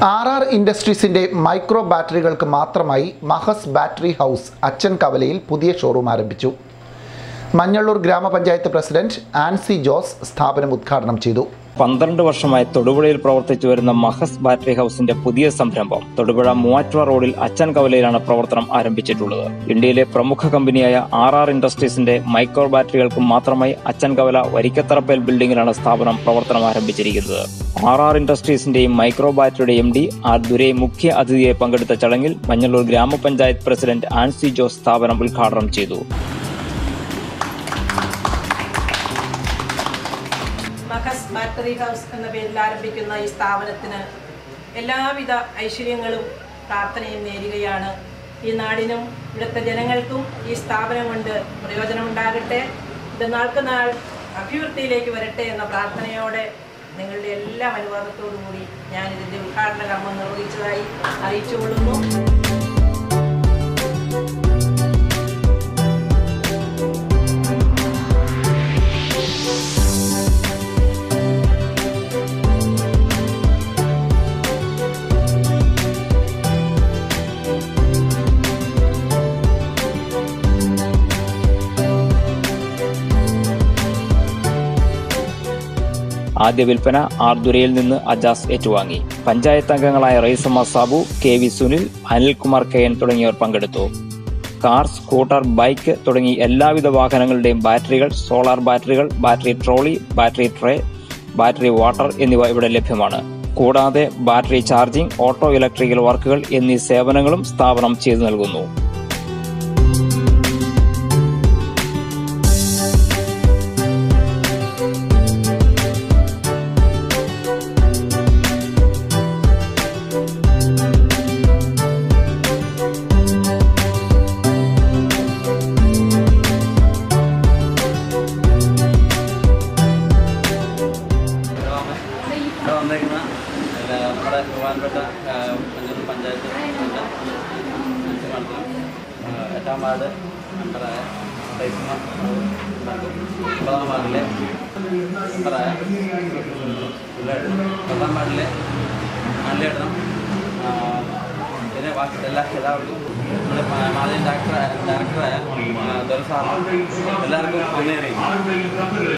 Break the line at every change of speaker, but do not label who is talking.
R R ഇൻഡസ്ട്രീസിന്റെ micro ബാറ്ററികൾക്ക് മാത്രമായി മഹസ് ബാറ്ററി ഹൗസ് അച്ചൻ കവലയിൽ പുതിയ ഷോറൂം ആരംഭിച്ചു മഞ്ഞള്ളൂർ ഗ്രാമപഞ്ചായത്ത് പ്രസിഡന്റ് ആൻസി ജോസ് സ്ഥാപനം ഉദ്ഘാടനം ചെയ്തു
പന്ത്രണ്ട് വർഷമായി തൊടുപുഴയിൽ പ്രവർത്തിച്ചു വരുന്ന മഹസ് ബാറ്ററി ഹൗസിന്റെ പുതിയ സംരംഭം തൊടുപുഴ മൂവാറ്റുപുഴ റോഡിൽ അച്ചൻ കവലയിലാണ് പ്രവർത്തനം ആരംഭിച്ചിട്ടുള്ളത് ഇന്ത്യയിലെ പ്രമുഖ കമ്പനിയായ ആർ ആർ ഇൻഡസ്ട്രീസിന്റെ മൈക്രോ ബാറ്ററികൾക്ക് മാത്രമായി അച്ചൻ കവല വരിക്കത്തറപ്പേൽ ബിൽഡിംഗിലാണ് സ്ഥാപനം പ്രവർത്തനം ആരംഭിച്ചിരിക്കുന്നത് ആർ ആർ ഇൻഡസ്ട്രീസിന്റെയും മൈക്രോ ബാറ്ററിയുടെ എം ഡി ആർ ദുരൈ മുഖ്യ അതിഥിയെ പങ്കെടുത്ത ചടങ്ങിൽ മഞ്ഞളൂർ ഗ്രാമപഞ്ചായത്ത് പ്രസിഡന്റ് ആൻസി ജോസ് സ്ഥാപനം ഉദ്ഘാടനം ചെയ്തു
മഹസ് ബാറ്ററി ഹൗസ് എന്ന പേരിൽ ആരംഭിക്കുന്ന ഈ സ്ഥാപനത്തിന് എല്ലാവിധ ഐശ്വര്യങ്ങളും പ്രാർത്ഥനയും നേരുകയാണ് ഈ നാടിനും ഇവിടുത്തെ ജനങ്ങൾക്കും ഈ സ്ഥാപനം കൊണ്ട് പ്രയോജനമുണ്ടാകട്ടെ ഇത് നാൾക്ക് നാൾ അഭിവൃദ്ധിയിലേക്ക് വരട്ടെ എന്ന പ്രാർത്ഥനയോടെ നിങ്ങളുടെ എല്ലാ അനുവാദത്തോടു കൂടി ഞാൻ ഇതിൻ്റെ ഉദ്ഘാടന കർമ്മം നിർവഹിച്ചതായി അറിയിച്ചുകൊള്ളുന്നു
ആദ്യ വിൽപ്പന ആർദുരയിൽ നിന്ന് അജാസ് ഏറ്റുവാങ്ങി പഞ്ചായത്ത് അംഗങ്ങളായ Raisamma Sabu K V Sunil Anilkumar K N തുടങ്ങിയവർ പങ്കെടുത്തു കാർ സ്കൂട്ടർ ബൈക്ക് തുടങ്ങി എല്ലാവിധ വാഹനങ്ങളുടെയും ബാറ്ററികൾ സോളാർ ബാറ്ററികൾ battery trolley battery tray battery water എന്നിവ ഇവിടെ ലഭ്യമാണ് കൂടാതെ ബാറ്ററി ചാർജിംഗ് ഓട്ടോ ഇലക്ട്രിക്കൽ വർക്കുകൾ എന്നീ സേവനങ്ങളും സ്ഥാപനം ചെയ്തു നൽകുന്നു
ഇവിടെ വന്നേക്കുന്ന എല്ലാ നമ്മുടെ ബഹുമാനപ്പെട്ട ആ, മഞ്ഞൾ പഞ്ചായത്ത് പ്രസിഡന്റ് അഞ്ച് മണ്ഡലം ആ, എട്ടാം വാർഡ് മെമ്പറായ റൈസ്മ ഒമ്പതാം വാർഡിലെ മെമ്പറായ പത്താം വാർഡിലെ മല്ലേട്ടനും പിന്നെ ബാക്കി എല്ലാ എല്ലാവർക്കും നമ്മുടെ മാനേജിംഗ് ഡയറക്ടറായ ഡയറക്ടറായ ദൊരസാറിനും എല്ലാവർക്കും നന്ദി അറിയിക്കുന്നു